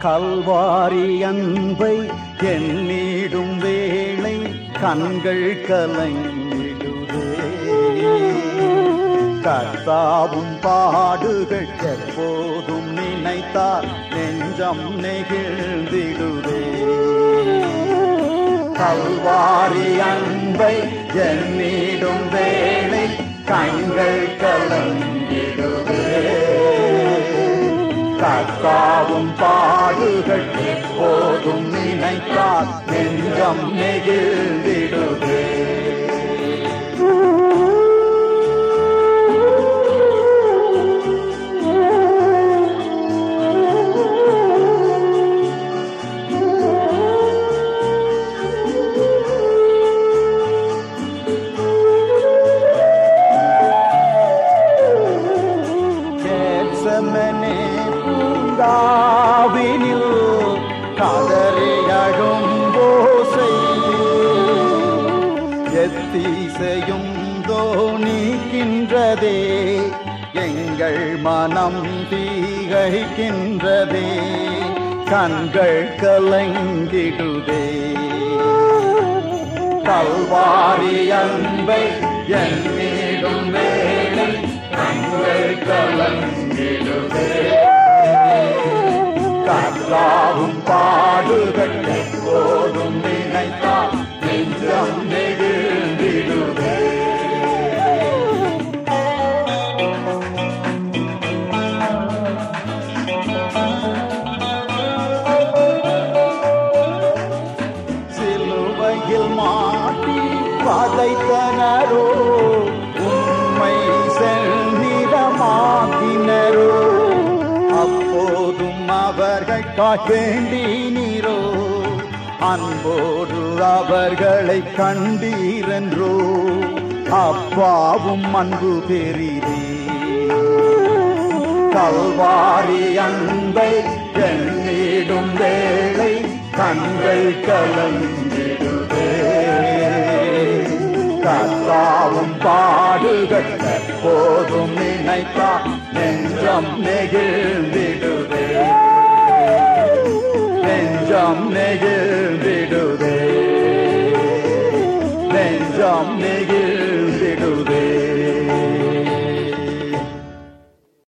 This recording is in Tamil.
கல்வாரி அன்பை எண்ணிடும் வேளை கண்கள் கலங்கிடுதே கர்த்தாவும் பாடுகள் எப்போதும் நினைத்தால் நெஞ்சம் நெகிழ்ந்திடுதே கல்வாரி அன்பை எண்ணிடும் வேளை கண்கள் கலங்கிடுதே கர்த்தாவும் பாடுகள் எப்போதும் நினைத்தால் நெஞ்சம் நெகிழ்ந்திடுதே கேட்சமனே பூங்காவினில் கதறி அழும்போசை எத்தீசையும் தோணிக்கின்றதே எங்கள் மனம் தீகைக்கின்றதே கண்கள் கலங்கிடுதே கல்வாரி அன்பை எண்ணிடும் வேளை கண்கள் கலங்கிடுதே கர்த்தாவும் பாடுகள் எப்போதும் நினைத்தால் நெஞ்சம் நெகிழ்ந்திடுதே சிலுவையில் மாட்டி வதைத்தனரோ உண்மை செல்நிறமாக்கினரோ அப்போதும் அவர்கள் வேண்டினீரோ அன்போடு அவர்களை கண்டீரென்றோ அப்பாவும் அன்பு பெரிதே கல்வாரி அன்பை எண்ணிடும் வேளை கண்கள் கலங்கிடுதே கர்த்தாவும் பாடுகள் எப்போதும் நினைத்தா நெஞ்சம் நெகிழ்ந்திடுதே நெஞ்சம் நெகிழ்ந்திடுதே நெஞ்சம் நெகிழ்ந்திடுதே